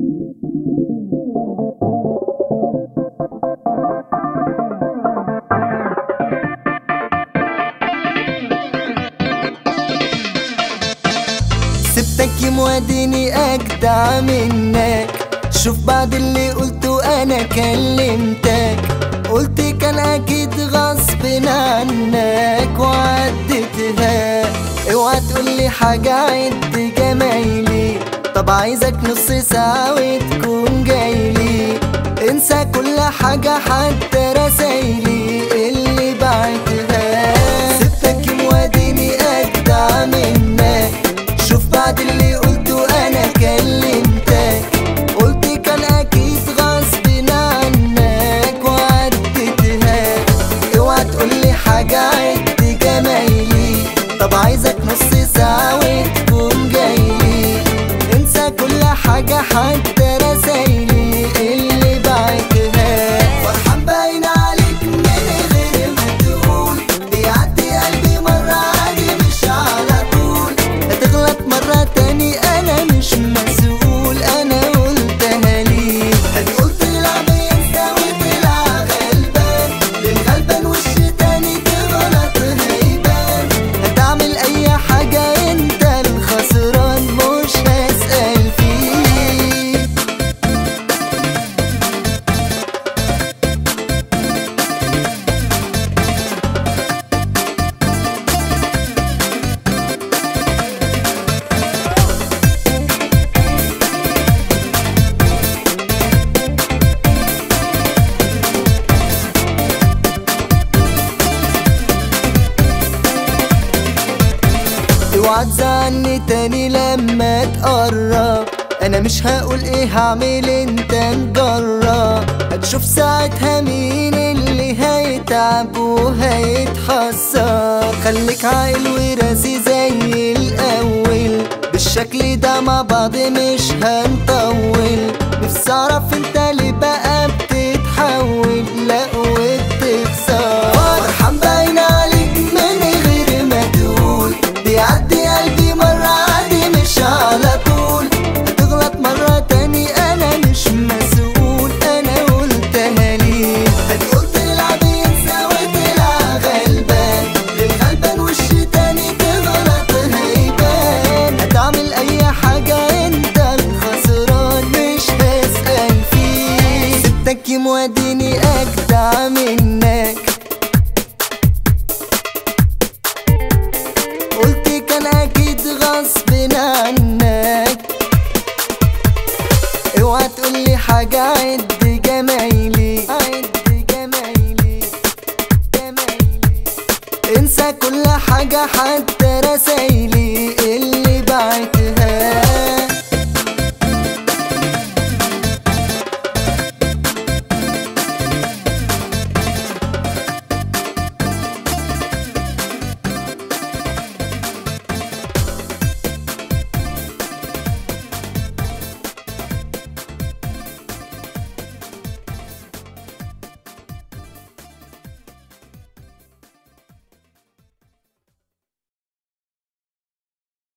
سبتك يموديني اجدع منك شوف بعد اللي قلته انا كلمتك قلت كان اكيد غصب عنك وعدتها اوعى تقولي حاجة عد جمايلي طب عايزك نص ساعة وتكون جايلي انسى كل حاجة حتى رسايلي اللي بعتها سبتك يموديني اجدع منك شوف بعد اللي قلته انا كلمتك قلت كان اكيد غصب عنك وعدتها اوعى تقولي حاجة عد جمايلي طب عايزك نص ساعة وتكون جايلي انسى كل حاجة حتى رسايلي اللي بعتها فرحان باين عليك من غير ما تقول بيعدي قلبي مرة عادي مش على طول هتغلط مرة تاني أنا مش مسؤول أنا قلتها ليك هتقول تلعب ينسى وتلعب غلبان للغلبان وش تاني تغلط هيبان هتعمل أي حاجة أنت الخسران مش هسأل فيك اوعى تزعلني تاني لما تقرب انا مش هقول ايه هعمل انت نجرب هتشوف ساعتها مين اللي هيتعب وهيتحسر خليك عاقل وراسي زي الاول بالشكل ده مع بعض مش هنطول نفسي اعرف انت ليه بقى بتتحول لا وبتخسر فرحان باين عليك من غير ما تقول بيعدي قلبي مرة عادي مش على طول هتغلط مرة تاني أنا مش مسؤول أنا قلتها ليه هتقول تلعب ينسى وتلعب غلبان للغلبان وش تاني تغلط هيبان هتعمل أي حاجة أنت الخسران مش هسأل فيه سبتك يموديني أجدع منك قلت كان اكيد غصب عنك اوعى تقولي حاجة عد جمايلي عد جمايلي جمايلي انسى كل حاجة حتى رسايلي اللي